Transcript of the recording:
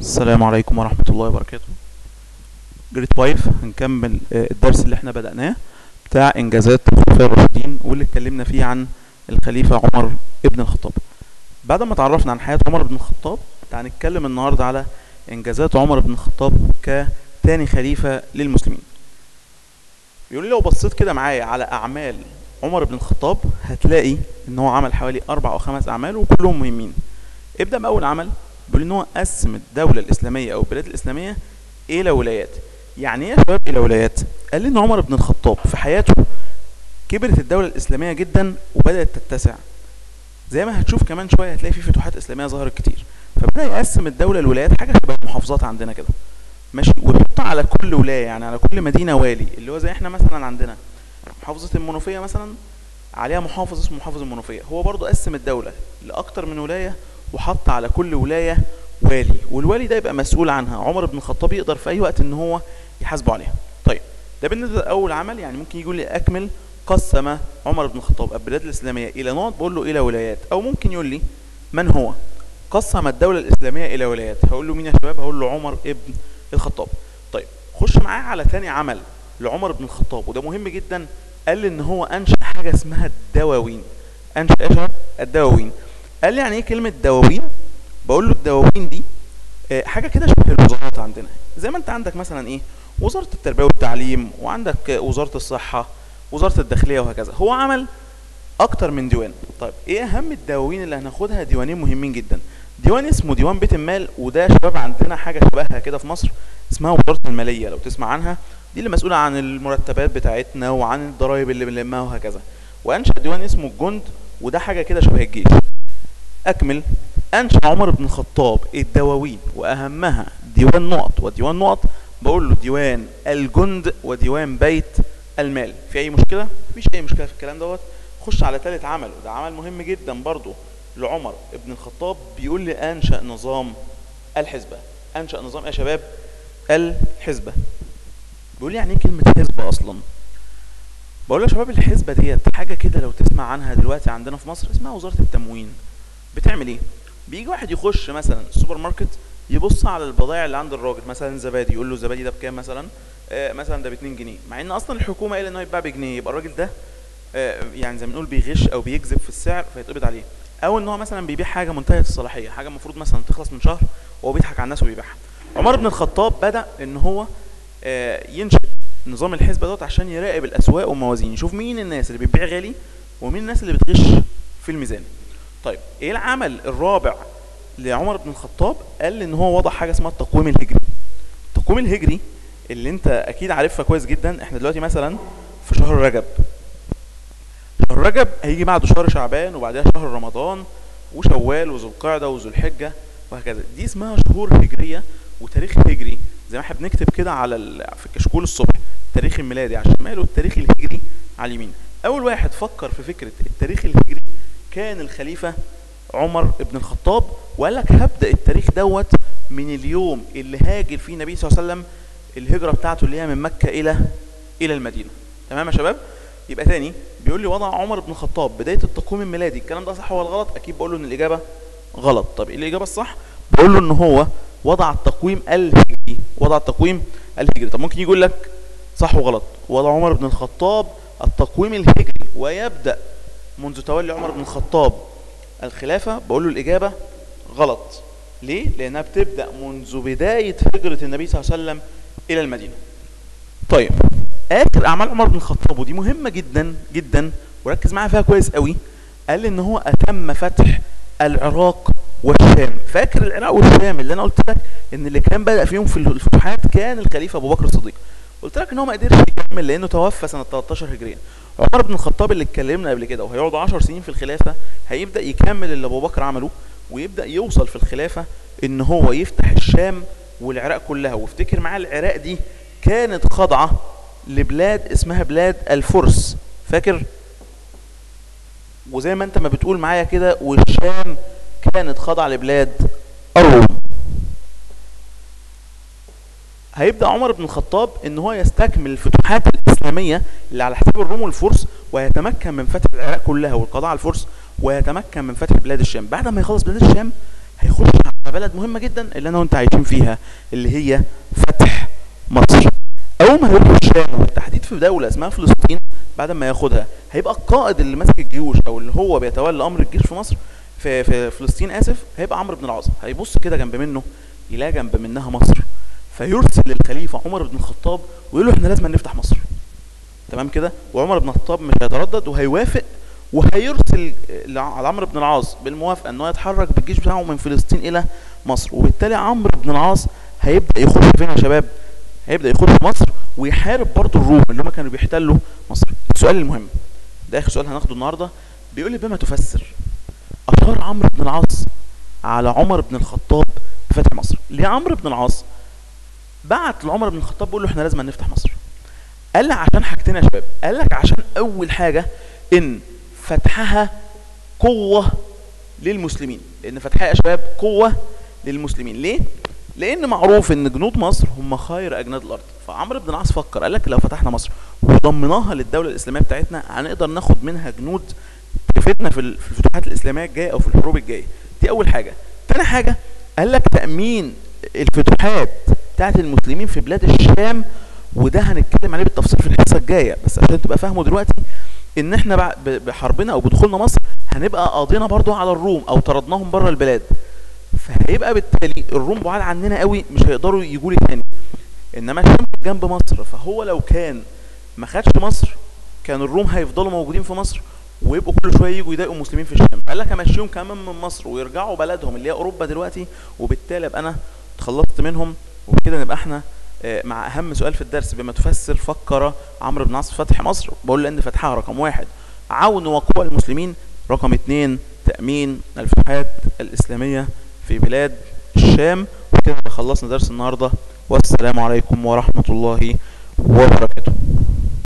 السلام عليكم ورحمة الله وبركاته جريد 5 هنكمل آه، الدرس اللي احنا بدأناه بتاع إنجازات الخلفاء الراشدين واللي اتكلمنا فيه عن الخليفة عمر ابن الخطاب بعد ما تعرفنا عن حياة عمر بن الخطاب تعال نتكلم النهاردة على إنجازات عمر بن الخطاب كتاني خليفة للمسلمين بيقول لي لو بصيت كده معايا على أعمال عمر بن الخطاب هتلاقي إن هو عمل حوالي أربع أو خمس أعمال وكلهم مهمين ابدأ بأول عمل بيقول ان هو قسم الدولة الإسلامية أو البلاد الإسلامية إلى ولايات يعني إيه يا شباب إلى ولايات؟ قال لي إن عمر بن الخطاب في حياته كبرت الدولة الإسلامية جدا وبدأت تتسع زي ما هتشوف كمان شوية هتلاقي في فتوحات إسلامية ظهرت كتير فبدأ يقسم الدولة لولايات حاجة شبه المحافظات عندنا كده ماشي ويحط على كل ولاية يعني على كل مدينة والي اللي هو زي احنا مثلا عندنا محافظة المنوفية مثلا عليها محافظ اسمه محافظ المنوفية هو برضو قسم الدولة لأكتر من ولاية وحط على كل ولاية والي والوالي ده يبقى مسؤول عنها عمر بن الخطاب يقدر في أي وقت إن هو يحاسبه عليها طيب ده بالنسبة لأول عمل يعني ممكن يقول لي أكمل قسم عمر بن الخطاب البلاد الإسلامية إلى نقط بقول له إلى ولايات أو ممكن يقول لي من هو قسم الدولة الإسلامية إلى ولايات هقول له مين يا شباب هقول له عمر ابن الخطاب طيب خش معايا على تاني عمل لعمر بن الخطاب وده مهم جدا قال لي ان هو انشا حاجه اسمها الدواوين انشا ايه يا شباب الدواوين قال لي يعني ايه كلمه دواوين بقول له الدواوين دي آه، حاجه كده شبه الوزارات عندنا زي ما انت عندك مثلا ايه وزاره التربيه والتعليم وعندك آه، وزاره الصحه وزاره الداخليه وهكذا هو عمل اكتر من ديوان طيب ايه اهم الدواوين اللي هناخدها ديوانين مهمين جدا ديوان اسمه ديوان بيت المال وده يا شباب عندنا حاجه شبهها كده في مصر اسمها وزاره الماليه لو تسمع عنها دي اللي مسؤوله عن المرتبات بتاعتنا وعن الضرايب اللي بنلمها وهكذا وانشا ديوان اسمه الجند وده حاجه كده شبه الجيش اكمل انشا عمر بن الخطاب الدواوين واهمها ديوان نقط وديوان نقط بقول له ديوان الجند وديوان بيت المال في اي مشكله مفيش اي مشكله في الكلام دوت خش على ثالث عمل وده عمل مهم جدا برضو لعمر بن الخطاب بيقول لي انشا نظام الحزبه انشا نظام يا شباب الحزبه بيقول لي يعني ايه كلمه حزبه اصلا بقول له يا شباب الحزبه ديت حاجه كده لو تسمع عنها دلوقتي عندنا في مصر اسمها وزاره التموين بتعمل ايه بيجي واحد يخش مثلا السوبر ماركت يبص على البضائع اللي عند الراجل مثلا زبادي يقول له الزبادي ده بكام مثلا آه مثلا ده ب 2 جنيه مع ان اصلا الحكومه قايله ان هو يتباع بجنيه يبقى الراجل ده آه يعني زي ما بنقول بيغش او بيكذب في السعر فيتقبض عليه او ان هو مثلا بيبيع حاجه منتهيه الصلاحيه حاجه المفروض مثلا تخلص من شهر وهو بيضحك على الناس وبيبيعها عمر بن الخطاب بدا ان هو آه ينشئ نظام الحسبه دوت عشان يراقب الاسواق والموازين يشوف مين الناس اللي بتبيع غالي ومين الناس اللي بتغش في الميزان طيب ايه العمل الرابع لعمر بن الخطاب قال ان هو وضع حاجه اسمها التقويم الهجري التقويم الهجري اللي انت اكيد عارفها كويس جدا احنا دلوقتي مثلا في شهر رجب شهر رجب هيجي بعده شهر شعبان وبعدها شهر رمضان وشوال وذو القعده وذو الحجه وهكذا دي اسمها شهور هجريه وتاريخ هجري زي ما احنا بنكتب كده على ال... في الكشكول الصبح التاريخ الميلادي على الشمال والتاريخ الهجري على اليمين اول واحد فكر في فكره التاريخ الهجري كان الخليفه عمر بن الخطاب وقال لك هبدا التاريخ دوت من اليوم اللي هاجر فيه النبي صلى الله عليه وسلم الهجره بتاعته اللي هي من مكه الى الى المدينه تمام يا شباب يبقى تاني بيقول لي وضع عمر بن الخطاب بدايه التقويم الميلادي الكلام ده صح ولا غلط اكيد بقول له ان الاجابه غلط طب ايه الاجابه الصح بقول له ان هو وضع التقويم الهجري وضع التقويم الهجري طب ممكن يقول لك صح وغلط وضع عمر بن الخطاب التقويم الهجري ويبدا منذ تولي عمر بن الخطاب الخلافه بقول له الاجابه غلط ليه لانها بتبدا منذ بدايه هجره النبي صلى الله عليه وسلم الى المدينه طيب اخر اعمال عمر بن الخطاب ودي مهمه جدا جدا وركز معايا فيها كويس قوي قال ان هو اتم فتح العراق والشام فاكر العراق والشام اللي انا قلت لك ان اللي كان بدا فيهم في الفتوحات كان الخليفه ابو بكر الصديق قلت لك ان هو ما قدرش يكمل لانه توفى سنه 13 هجريه عمر بن الخطاب اللي اتكلمنا قبل كده وهيقعد 10 سنين في الخلافه هيبدا يكمل اللي ابو بكر عمله ويبدا يوصل في الخلافه ان هو يفتح الشام والعراق كلها وافتكر معايا العراق دي كانت خاضعه لبلاد اسمها بلاد الفرس فاكر وزي ما انت ما بتقول معايا كده والشام كانت خاضعه لبلاد الروم هيبدا عمر بن الخطاب ان هو يستكمل الفتوحات الاسلاميه اللي على حساب الروم والفرس ويتمكن من فتح العراق كلها والقضاء على الفرس ويتمكن من فتح بلاد الشام بعد ما يخلص بلاد الشام هيخش على بلد مهمه جدا اللي انا وانت عايشين فيها اللي هي فتح مصر اول ما هيروحوا الشام والتحديد في دوله اسمها فلسطين بعد ما ياخدها هيبقى القائد اللي ماسك الجيوش او اللي هو بيتولى امر الجيش في مصر في في فلسطين اسف هيبقى عمرو بن العاص هيبص كده جنب منه يلاقي جنب منها مصر فيرسل الخليفه عمر بن الخطاب ويقول له احنا لازم نفتح مصر تمام كده وعمر بن الخطاب مش هيتردد وهيوافق وهيرسل على عمرو بن العاص بالموافقه ان هو يتحرك بالجيش بتاعه من فلسطين الى مصر وبالتالي عمرو بن العاص هيبدا يخش فين يا شباب هيبدا يخش في مصر ويحارب برضه الروم اللي هم كانوا بيحتلوا مصر السؤال المهم ده اخر سؤال هناخده النهارده بيقول لي بما تفسر اشار عمرو بن العاص على عمر بن الخطاب بفتح مصر ليه عمرو بن العاص بعت لعمر بن الخطاب بيقول له احنا لازم نفتح مصر قال لك عشان حاجتين يا شباب قال لك عشان اول حاجه ان فتحها قوه للمسلمين لان فتحها يا شباب قوه للمسلمين ليه لان معروف ان جنود مصر هم خير اجناد الارض فعمرو بن العاص فكر قال لك لو فتحنا مصر وضمناها للدوله الاسلاميه بتاعتنا هنقدر ناخد منها جنود تفيدنا في الفتوحات الاسلاميه الجايه او في الحروب الجايه دي اول حاجه تاني حاجه قال لك تامين الفتوحات بتاعت المسلمين في بلاد الشام وده هنتكلم عليه بالتفصيل في الحصه الجايه بس عشان تبقى فاهمه دلوقتي ان احنا بحربنا او بدخولنا مصر هنبقى قاضينا برضو على الروم او طردناهم بره البلاد فهيبقى بالتالي الروم بعاد عننا قوي مش هيقدروا يجوا لي تاني انما الشام جنب مصر فهو لو كان ما خدش مصر كان الروم هيفضلوا موجودين في مصر ويبقوا كل شويه يجوا يضايقوا المسلمين في الشام قال لك امشيهم كمان من مصر ويرجعوا بلدهم اللي هي اوروبا دلوقتي وبالتالي ابقى انا اتخلصت منهم وبكده نبقى احنا مع اهم سؤال في الدرس بما تفسر فكر عمرو بن العاص في فتح مصر بقول لان فتحها رقم واحد عون وقوة المسلمين رقم اتنين تأمين الفتوحات الإسلامية في بلاد الشام وكده خلصنا درس النهاردة والسلام عليكم ورحمة الله وبركاته